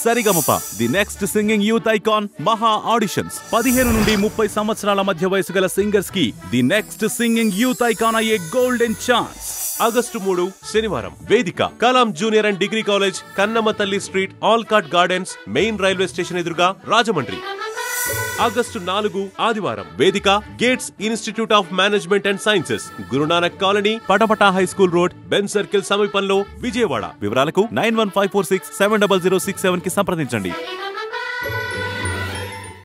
Sa Re Ga Ma Pa the next singing youth icon మహా auditions పదిహేను నుండి ముప్పై సంవత్సరాల మధ్య వయసు గల సింగర్స్ కి the next singing youth icon అయ్యే గోల్డెన్ ఛాన్స్ ఆగస్టు మూడు శనివారం వేదిక Kalam junior and degree college Kannamma Talli street Alcot gardens main railway station ఎదురుగా రాజమండ్రి ఆగస్టు నాలుగు ఆదివారం వేదిక Gates institute of management and sciences Guru Nanak colony Patamata high school road Benz circle సమీపంలో విజయవాడ వివరాలకు nine one five four six seven double zero six seven కి సంప్రదించండి